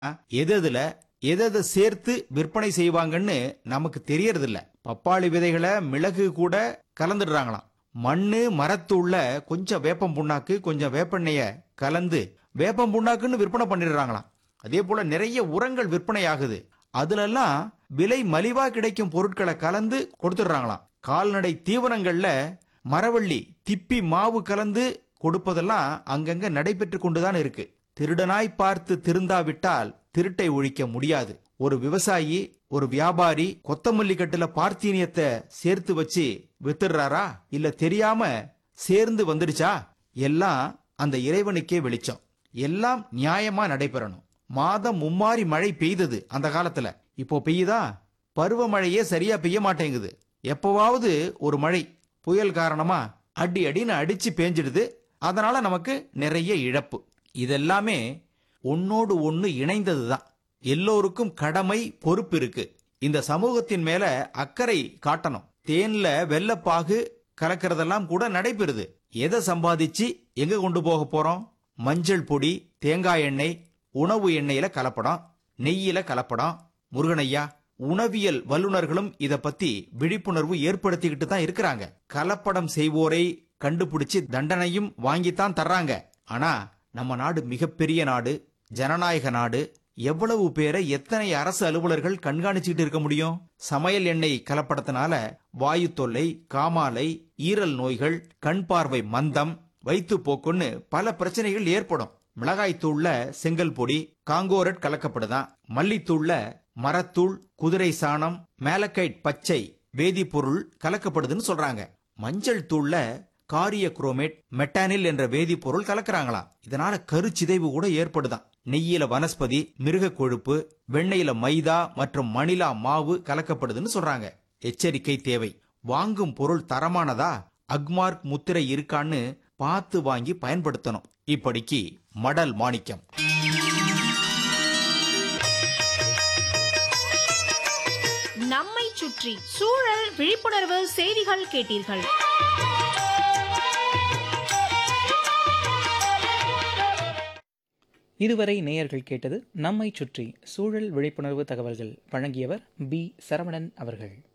எது எதுல எதை எதை சேர்த்து விற்பனை செய்வாங்கன்னு நமக்கு தெரியறதில்ல பப்பாளி விதைகளை மிளகு கூட கலந்துடுறாங்களாம் மண்ணு மரத்தூள்ல கொஞ்சம் வேப்பம் புண்ணாக்கு கொஞ்சம் வேப்பெண்ணெய கலந்து வேப்பம் புண்ணாக்குன்னு விற்பனை பண்ணிடுறாங்களாம் அதே போல நிறைய உரங்கள் விற்பனை ஆகுது அதுலெல்லாம் விலை மலிவா கிடைக்கும் பொருட்களை கலந்து கொடுத்துடுறாங்களாம் கால்நடை தீவனங்கள்ல மரவள்ளி திப்பி மாவு கலந்து கொடுப்பதெல்லாம் அங்கங்க நடைபெற்று கொண்டுதான் இருக்கு திருடனாய் பார்த்து திருந்தாவிட்டால் திருட்டை ஒழிக்க முடியாது ஒரு விவசாயி ஒரு வியாபாரி கொத்தமல்லி கட்டுல பார்த்தீனியத்தை சேர்த்து வச்சு வித்துடுறாரா இல்ல தெரியாம சேர்ந்து வந்துடுச்சா எல்லாம் அந்த இறைவனுக்கே வெளிச்சம் எல்லாம் நியாயமா நடைபெறணும் மாதம் மும்மாரி மழை பெய்தது அந்த காலத்துல இப்போ பெய்யுதா பருவமழையே சரியா பெய்ய மாட்டேங்குது எப்பவாவது ஒரு மழை புயல் காரணமா அடி அடின்னு அடிச்சு பேஞ்சிடுது அதனால நமக்கு நிறைய இழப்பு இதெல்லாமே ஒன்னோடு ஒன்னு இணைந்ததுதான் எல்லோருக்கும் கடமை பொறுப்பு இருக்கு இந்த சமூகத்தின் மேல அக்கறை காட்டணும் தேன்ல வெள்ளப்பாகு கலக்கிறதெல்லாம் கூட நடைபெறுது எதை சம்பாதிச்சு எங்க கொண்டு போக போறோம் மஞ்சள் பொடி தேங்காய் எண்ணெய் உணவு எண்ணெயில கலப்படம் நெய்யில கலப்படம் முருகனையா உணவியல் வல்லுநர்களும் இத பத்தி விழிப்புணர்வு ஏற்படுத்திக்கிட்டு தான் இருக்கிறாங்க கலப்படம் செய்வோரை கண்டுபிடிச்சு தண்டனையும் வாங்கித்தான் தர்றாங்க ஆனா நம்ம நாடு மிகப்பெரிய நாடு ஜனநாயக நாடு எவ்வளவு பேரை எத்தனை அரசு அலுவலர்கள் கண்காணிச்சுக்கிட்டு இருக்க முடியும் சமையல் எண்ணெய் கலப்படத்தினால வாயு தொல்லை காமாலை ஈரல் நோய்கள் கண் பார்வை மந்தம் வயிற்றுப்போக்குன்னு பல பிரச்சனைகள் ஏற்படும் மிளகாய் தூள்ல செங்கல் பொடி காங்கோரட் கலக்கப்படுதான் மல்லித்தூள்ல மரத்தூள் குதிரை சாணம் மேலக்கைட் பச்சை வேதிப்பொருள் கலக்கப்படுதுன்னு சொல்றாங்க மஞ்சள் தூள்ல காரிய குரோமேட் மெட்டானில் என்ற வேதிப்பொருள் கலக்கறாங்களாம் இதனால கருச்சிதைவு கூட ஏற்படுதாம் நெய்யில வனஸ்பதி மிருக கொழுப்பு வெண்ணெயில மைதா மற்றும் மணிலா மாவு கலக்கப்படுதுன்னு சொல்றாங்க எச்சரிக்கை தேவை வாங்கும் பொருள் தரமானதா அக்மார்க் முத்திரை இருக்கான்னு பார்த்து வாங்கி பயன்படுத்தணும் இப்படிக்கு மடல் மாணிக்கம் நம்மை சுற்றி சூழல் விழிப்புணர்வு செய்திகள் கேட்டீர்கள் இதுவரை நேயர்கள் கேட்டது நம்மை சுற்றி சூழல் விழிப்புணர்வு தகவல்கள் வழங்கியவர் பி சரவணன் அவர்கள்